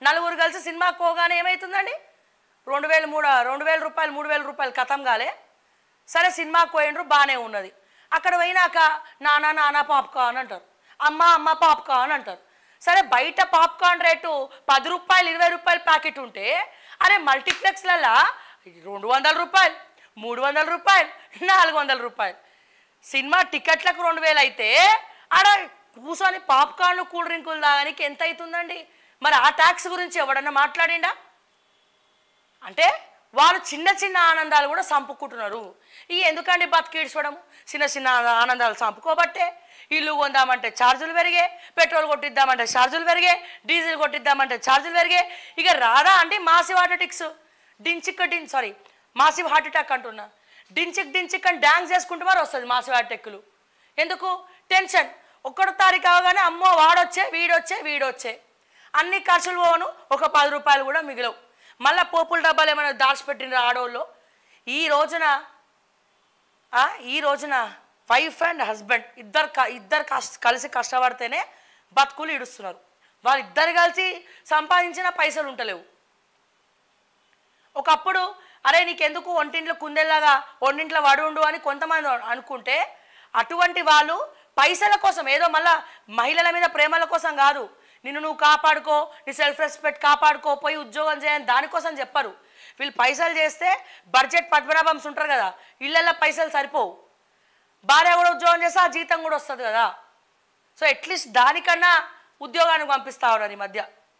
నలుగురు కలిసి సినిమాకి పోగానే ఏమవుతుందండి రెండు వేలు మూడు రెండు వేల రూపాయలు మూడు వేల రూపాయలు కథం కాలే సరే సినిమాకి పోయిండ్రు బాగానే ఉన్నది అక్కడ పోయినాక నానా నానా పాప్కార్న్ అంటారు అమ్మ అమ్మ పాప్కార్న్ అంటారు సరే బయట పాప్కార్న్ రేటు పది రూపాయలు ఇరవై రూపాయలు ప్యాకెట్ ఉంటే అరే మల్టీప్లెక్స్లలో రెండు వందల రూపాయలు మూడు వందల రూపాయలు నాలుగు వందల రూపాయలు సినిమా టికెట్లకు రెండు వేలు అయితే ఆడ కూర్చొని పాప్కార్న్ కూల్ డ్రింకులు తాగడానికి ఎంత అవుతుందండి మరి ఆ ట్యాక్స్ గురించి ఎవడన్నా మాట్లాడిండా అంటే వాళ్ళు చిన్న చిన్న ఆనందాలు కూడా సంపుకుంటున్నారు ఈ ఎందుకండి బతికిడ్చడం చిన్న చిన్న ఆనందాలు సంపుకోబట్టే ఇల్లు కొందామంటే ఛార్జీలు పెరిగే పెట్రోల్ కొట్టిద్దామంటే ఛార్జీలు పెరిగే డీజిల్ కొట్టిద్దామంటే ఛార్జీలు పెరిగే ఇక రాదా అండి మాసివ్ హార్ట్ అటాక్స్ డించిక్ డిన్ సారీ మాసివ్ హార్ట్ అటాక్ అంటున్నా డించిక్ డించిక్ అని డ్యాన్స్ చేసుకుంటూ మరి వస్తుంది మాసివ్ హార్ట్ అటాక్లు ఎందుకు టెన్షన్ ఒక్కటో తారీఖు అవగానే అమ్మో వాడొచ్చే వీడొచ్చే వీడొచ్చే అన్ని ఖర్చులు పోను ఒక పది రూపాయలు కూడా మిగిలవు మళ్ళీ పోపుల డబ్బాలు ఏమైనా దాచిపెట్టిన ఆడోళ్ళు ఈ రోజున ఆ, ఈ రోజున వైఫ్ అండ్ హస్బెండ్ ఇద్దరు క- ఇద్దరు కష్ట కలిసి కష్టపడితేనే బతుకులు ఇడుస్తున్నారు వాళ్ళిద్దరు కలిసి సంపాదించిన పైసలు ఉంటలేవు ఒకప్పుడు అరే నీకెందుకు ఒంటింట్లో కుందేలాగా ఒంటింట్లో వడుండు అని కొంతమంది అనుకుంటే అటువంటి వాళ్ళు పైసల కోసం ఏదో మళ్ళా మహిళల మీద ప్రేమల కోసం కాదు నిన్ను నువ్వు కాపాడుకో నీ సెల్ఫ్ రెస్పెక్ట్ కాపాడుకో పోయి ఉద్యోగం చేయని దానికోసం చెప్పరు వీళ్ళు పైసలు చేస్తే బడ్జెట్ పద్మనాభంస్ ఉంటారు కదా ఇళ్ళల్లో పైసలు సరిపోవు భార్య కూడా ఉద్యోగం చేస్తే ఆ జీతం కూడా వస్తుంది కదా సో అట్లీస్ట్ దానికన్నా ఉద్యోగానికి పంపిస్తా ఉన్నారు ఈ మధ్య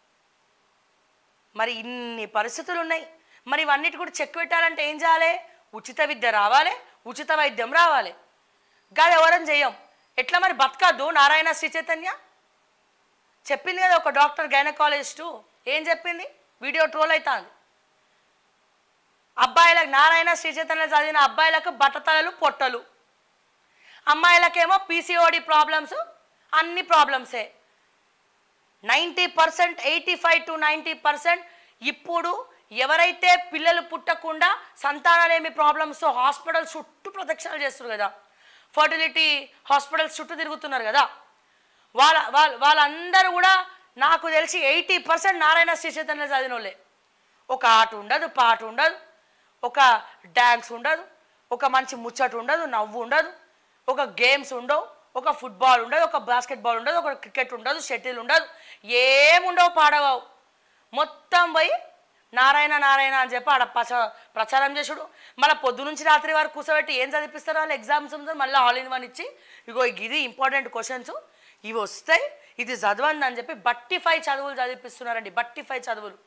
మరి ఇన్ని పరిస్థితులు ఉన్నాయి మరి ఇవన్నిటి కూడా చెక్ పెట్టాలంటే ఏం చేయాలి ఉచిత విద్య రావాలి ఉచిత వైద్యం రావాలి కాదు ఎవరని చెయ్యం ఎట్లా మరి బతకద్దు నారాయణ శ్రీ చైతన్య చెప్పింది కదా ఒక డాక్టర్ గైనకాలజిస్టు ఏం చెప్పింది వీడియో ట్రోల్ అవుతుంది అబ్బాయిలకు నారాయణ శ్రీ చైతన్య చదివిన అబ్బాయిలకు బట్టతలలు పొట్టలు అమ్మాయిలకేమో పీసీఓడి ప్రాబ్లమ్స్ అన్ని ప్రాబ్లమ్సే ninety percent eighty five to ninety percent ఇప్పుడు ఎవరైతే పిల్లలు పుట్టకుండా సంతానలేమి ప్రాబ్లమ్స్ హాస్పిటల్ చుట్టూ ప్రదక్షిణలు చేస్తారు కదా ఫర్టిలిటీ హాస్పిటల్స్ చుట్టూ తిరుగుతున్నారు కదా వాళ్ళ వాళ్ళ వాళ్ళందరూ కూడా నాకు తెలిసి ఎయిటీ పర్సెంట్ నారాయణ శ్రీ చైతన్య చదివిన వాళ్ళే ఒక ఆట ఉండదు పాట ఉండదు ఒక డ్యాన్స్ ఉండదు ఒక మంచి ముచ్చట ఉండదు నవ్వు ఉండదు ఒక గేమ్స్ ఉండవు ఒక ఫుట్బాల్ ఉండదు ఒక బాస్కెట్బాల్ ఉండదు ఒక క్రికెట్ ఉండదు షటిల్ ఉండదు ఏముండవు పాడవావు మొత్తం పోయి నారాయణ నారాయణ అని చెప్పి ఆడ ప్రచ ప్రచారం చేసుడు మళ్ళీ పొద్దు నుంచి రాత్రి వరకు కూర్చోబెట్టి ఏం చదివిస్తారు వాళ్ళు ఎగ్జామ్స్ ఉందో మళ్ళీ ఆల్ ఇన్ వన్ ఇచ్చి ఇగో ఇది ఇంపార్టెంట్ క్వశ్చన్స్ ఇవి వస్తాయి ఇది చదవండి అని చెప్పి బట్టిఫై చదువులు చదివిపిస్తున్నారండి బట్టిఫై చదువులు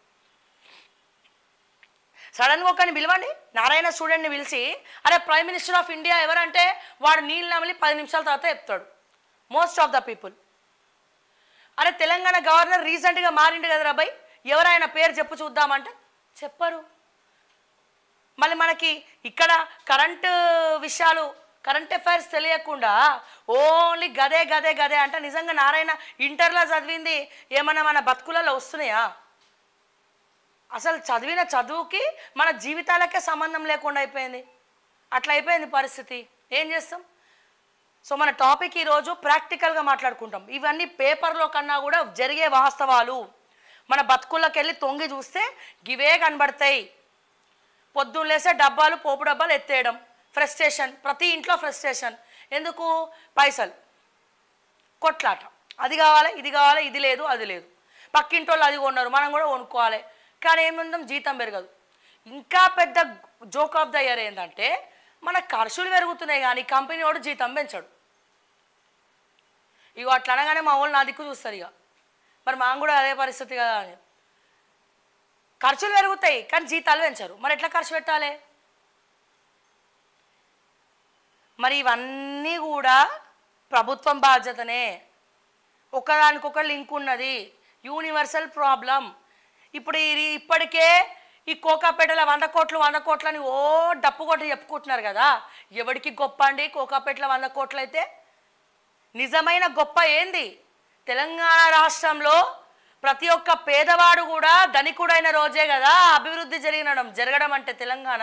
సడన్గా ఒకరిని పిలవండి నారాయణ స్టూడెంట్ని పిలిచి అరే ప్రైమ్ మినిస్టర్ ఆఫ్ ఇండియా ఎవరంటే వాడు నీళ్ళు నమిలి పది నిమిషాల తర్వాత చెప్తాడు మోస్ట్ ఆఫ్ ద పీపుల్ అరే తెలంగాణ గవర్నర్ రీసెంట్గా మారిండు కదా రాబాయ్ ఎవరైనా పేరు చెప్పు చూద్దామంటే చెప్పరు మళ్ళీ మనకి ఇక్కడ కరెంటు విషయాలు కరెంట్ అఫైర్స్ తెలియకుండా ఓన్లీ గదే గదే గదే అంటే నిజంగా నారాయణ ఇంటర్లో చదివింది ఏమన్నా మన బతుకులలో వస్తున్నాయా అసలు చదివిన చదువుకి మన జీవితాలకే సంబంధం లేకుండా అయిపోయింది అట్లా అయిపోయింది పరిస్థితి ఏం చేస్తాం సో మన టాపిక్ ఈరోజు ప్రాక్టికల్గా మాట్లాడుకుంటాం ఇవన్నీ పేపర్లో కన్నా కూడా జరిగే వాస్తవాలు మన బతుకుల్లోకి వెళ్ళి తొంగి చూస్తే గివే కనబడతాయి పొద్దున్న లేసే డబ్బాలు పోపు డబ్బాలు ఎత్తేయడం ఫ్రస్ట్రేషన్ ప్రతి ఇంట్లో ఫ్రస్ట్రేషన్ ఎందుకు పైసలు కొట్లాట అది కావాలి ఇది కావాలి ఇది లేదు అది లేదు పక్కింటి వాళ్ళు అది కొన్నారు మనం కూడా కొనుక్కోవాలి కానీ ఏముందాం జీతం పెరగదు ఇంకా పెద్ద జోక్ ఆఫ్ ద ఇయర్ ఏంటంటే మన ఖర్చులు పెరుగుతున్నాయి కానీ కంపెనీ వాడు జీతం పెంచాడు ఇగో అట్లా అనగానే మా వాళ్ళు నా దిక్కు చూస్తారు ఇక మరి మాకు కూడా అదే పరిస్థితి కదా అని ఖర్చులు పెరుగుతాయి కానీ జీతాలు పెంచరు మరి ఎట్లా ఖర్చు పెట్టాలి మరి ఇవన్నీ కూడా ప్రభుత్వం బాధ్యతనే ఒకదానికొక లింక్ ఉన్నది యూనివర్సల్ ప్రాబ్లం ఇప్పుడు ఇది ఇప్పటికే ఈ కోకాపేటల వంద కోట్లు వంద కోట్లని ఓ డప్పు కొట్టి చెప్పుకుంటున్నారు కదా ఎవడికి గొప్ప అండి కోకాపేటల వంద కోట్లు అయితే నిజమైన గొప్ప ఏంది తెలంగాణ రాష్ట్రంలో ప్రతి ఒక్క పేదవాడు కూడా ధనికుడైన రోజే కదా అభివృద్ధి జరిగినడం జరగడం అంటే తెలంగాణ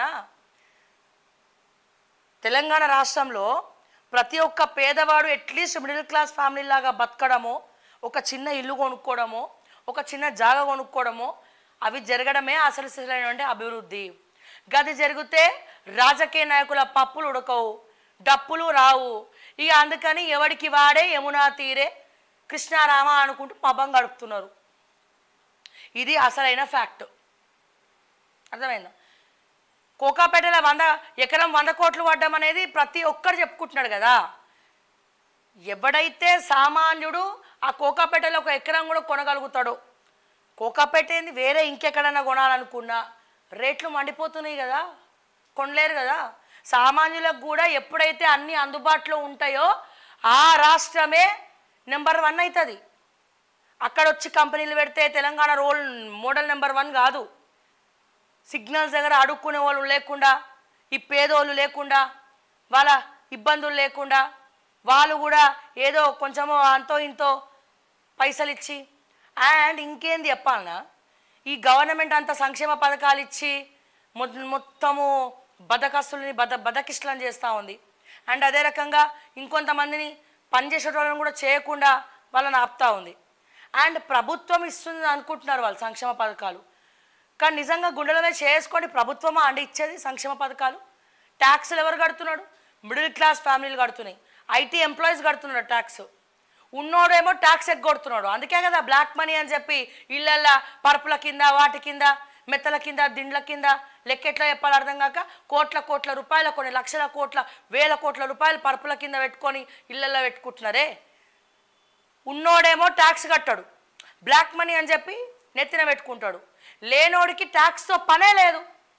తెలంగాణ రాష్ట్రంలో ప్రతి ఒక్క పేదవాడు అట్లీస్ట్ మిడిల్ క్లాస్ ఫ్యామిలీ లాగా బతకడము ఒక చిన్న ఇల్లు కొనుక్కోవడము ఒక చిన్న జాగ కొనుక్కోవడమో అవి జరగడమే అసలు అసలైనటువంటి అభివృద్ధి గది జరిగితే రాజకీయ నాయకుల పప్పులు ఉడకవు డప్పులు రావు ఇక అందుకని ఎవడికి వాడే యమునా తీరే కృష్ణారామ అనుకుంటూ పబ్బం గడుపుతున్నారు ఇది అసలైన ఫ్యాక్ట్ అర్థమైందా కోకాపేటలో వంద ఎకరం వంద కోట్లు పడ్డం అనేది ప్రతి ఒక్కరు చెప్పుకుంటున్నాడు కదా ఎవడైతే సామాన్యుడు ఆ కోకాపేటలో ఒక ఎకరం కూడా కొనగలుగుతాడో కోకాపేట ఏంది వేరే ఇంకెక్కడన్నా కొనాలనుకున్నా రేట్లు మండిపోతున్నాయి కదా కొనలేరు కదా సామాన్యులకు కూడా ఎప్పుడైతే అన్ని అందుబాటులో ఉంటాయో ఆ రాష్ట్రమే నెంబర్ వన్ అవుతుంది అక్కడ వచ్చి కంపెనీలు పెడితే Telangana role model number one కాదు సిగ్నల్స్ దగ్గర అడుక్కునే వాళ్ళు లేకుండా ఈ పేదోళ్ళు లేకుండా వాళ్ళ ఇబ్బందులు లేకుండా వాళ్ళు కూడా ఏదో కొంచెమో అంతో ఇంతో పైసలు ఇచ్చి అండ్ ఇంకేంది చెప్పాలనా ఈ గవర్నమెంట్ అంత సంక్షేమ పథకాలు ఇచ్చి మొ- మొత్తము బద్దకస్తుల్ని బద బద్దకిష్టలను చేస్తూ ఉంది అండ్ అదే రకంగా ఇంకొంతమందిని పనిచేసేటోళ్ళని కూడా చేయకుండా వాళ్ళని ఆపుతా ఉంది అండ్ ప్రభుత్వం ఇస్తుంది అనుకుంటున్నారు వాళ్ళు సంక్షేమ పథకాలు కానీ నిజంగా గుండెలనే చేసుకొని ప్రభుత్వమా అండి ఇచ్చేది సంక్షేమ పథకాలు ట్యాక్స్లు ఎవరు కడుతున్నాడు మిడిల్ క్లాస్ ఫ్యామిలీలు కడుతున్నాయి ఐటీ ఎంప్లాయీస్ కడుతున్నాడు ట్యాక్స్ ఉన్నోడేమో ట్యాక్స్ ఎగ్గొడుతున్నాడు అందుకే కదా బ్లాక్ మనీ అని చెప్పి ఇళ్ళల్లో పరుపుల కింద వాటి కింద మెత్తల కింద దిండ్ల కింద లెక్కెట్లా చెప్పాలి అర్థం కాక కోట్ల కోట్ల రూపాయల కొన్ని లక్షల కోట్ల వేల కోట్ల రూపాయలు పరుపుల కింద పెట్టుకొని ఇళ్ళల్లో పెట్టుకుంటున్నారే ఉన్నోడేమో ట్యాక్స్ కట్టాడు బ్లాక్ మనీ అని చెప్పి నెత్తిన పెట్టుకుంటాడు లేనోడికి ట్యాక్స్తో పనే లేదు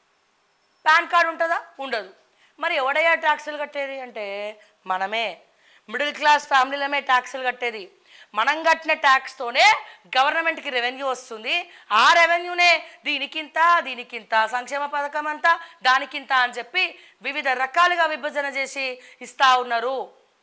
పాన్ కార్డు ఉంటుందా ఉండదు మరి ఎవడయ్యా ట్యాక్సులు కట్టేది అంటే మనమే మిడిల్ క్లాస్ ఫ్యామిలీలమే ట్యాక్సులు కట్టేది మనం కట్టిన ట్యాక్స్తోనే గవర్నమెంట్కి రెవెన్యూ వస్తుంది ఆ రెవెన్యూనే దీనికింత దీనికింత సంక్షేమ పథకం అంతా దానికింత అని చెప్పి వివిధ రకాలుగా విభజన చేసి ఇస్తా ఉన్నారు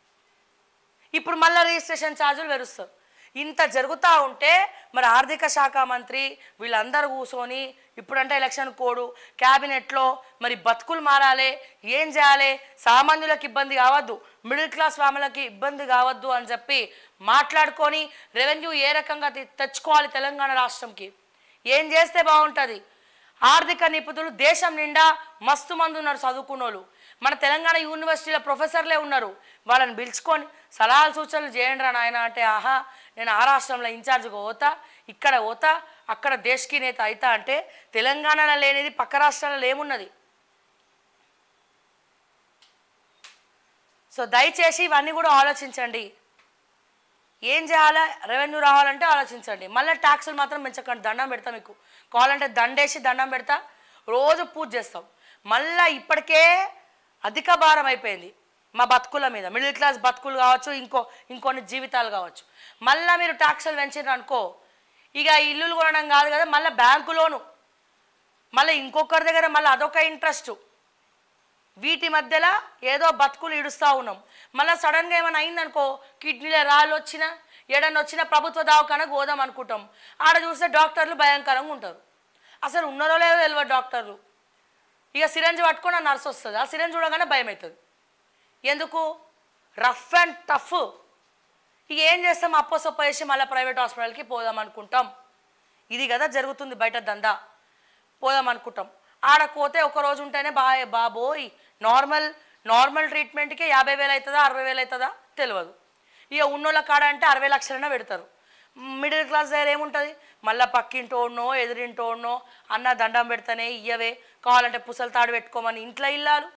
ఇప్పుడు మళ్ళీ రిజిస్ట్రేషన్ ఛార్జీలు పెరుస్తారు ఇంత జరుగుతూ ఉంటే మరి ఆర్థిక శాఖ మంత్రి వీళ్ళందరూ కూర్చొని ఇప్పుడంటే ఎలక్షన్ కోడు క్యాబినెట్లో మరి బతుకులు మారాలి ఏం చేయాలి సామాన్యులకు ఇబ్బంది కావద్దు మిడిల్ క్లాస్ ఫ్యామిలీకి ఇబ్బంది కావద్దు అని చెప్పి మాట్లాడుకొని రెవెన్యూ ఏ రకంగా తె- తెచ్చుకోవాలి తెలంగాణ రాష్ట్రంకి ఏం చేస్తే బాగుంటుంది ఆర్థిక నిపుణులు దేశం నిండా మస్తు మంది ఉన్నారు చదువుకున్నోళ్ళు మన తెలంగాణ యూనివర్సిటీలో ప్రొఫెసర్లే ఉన్నారు వాళ్ళని పిలుచుకొని సలహాలు సూచనలు చేయండి రా నాయన అంటే ఆహా నేను ఆ రాష్ట్రంలో ఇన్ఛార్జ్గా పోతా ఇక్కడ పోతా అక్కడ దేశకి నేత అవుతా అంటే తెలంగాణలో లేనిది పక్క రాష్ట్రాలలో ఏమున్నది సో దయచేసి ఇవన్నీ కూడా ఆలోచించండి ఏం చేయాలా రెవెన్యూ రావాలంటే ఆలోచించండి మళ్ళీ ట్యాక్సులు మాత్రం పెంచకండి దండం పెడతా మీకు కావాలంటే దండేసి దండం పెడతా రోజు పూజ చేస్తాం మళ్ళీ ఇప్పటికే అధిక భారం అయిపోయింది మా బతుకుల మీద మిడిల్ క్లాస్ బతుకులు కావచ్చు ఇంకో ఇంకొన్ని జీవితాలు కావచ్చు మళ్ళీ మీరు ట్యాక్సులు పెంచారు అనుకో ఇక ఇల్లులు కొనడం కాదు కదా మళ్ళీ బ్యాంకు లోను మళ్ళీ ఇంకొకరి దగ్గర మళ్ళీ అదొక ఇంట్రెస్ట్ వీటి మధ్యలో ఏదో బతుకులు ఇడుస్తూ ఉన్నాం మళ్ళీ సడన్గా ఏమైనా అయిందనుకో కిడ్నీలో రాళ్ళు వచ్చినా ఏడన్నా వచ్చినా ప్రభుత్వ దవాఖానకు పోదాం అనుకుంటాం ఆడ చూస్తే డాక్టర్లు భయంకరంగా ఉంటారు అసలు ఉన్నారో లేదో తెలియదు డాక్టర్లు ఇక సిరంజ్ పట్టుకొని ఆ నర్స్ వస్తుంది ఆ సిరంజ్ చూడగానే భయం అవుతుంది ఎందుకు రఫ్ అండ్ టఫ్ ఇక ఏం చేస్తాం అప్పో సొప్ప వేసి మళ్ళీ ప్రైవేట్ హాస్పిటల్కి పోదాం అనుకుంటాం ఇది కదా జరుగుతుంది బయట దందా పోదాం అనుకుంటాం ఆడ పోతే ఒక రోజు ఉంటేనే బా బాబోయ్ నార్మల్ నార్మల్ ట్రీట్మెంట్కి యాభై వేలు అవుతుందా అరవై వేలు అవుతుందా తెలియదు ఇక ఉన్నోళ్ళ కాడ అంటే అరవై లక్షలైనా పెడతారు మిడిల్ క్లాస్ దగ్గర ఏముంటుంది మళ్ళీ పక్కింటోడనో ఎదురింటోడనో అన్న దండం పెడతానే ఇయ్యవే కావాలంటే పుసలు తాడు పెట్టుకోమని ఇంట్లో ఇల్లాలు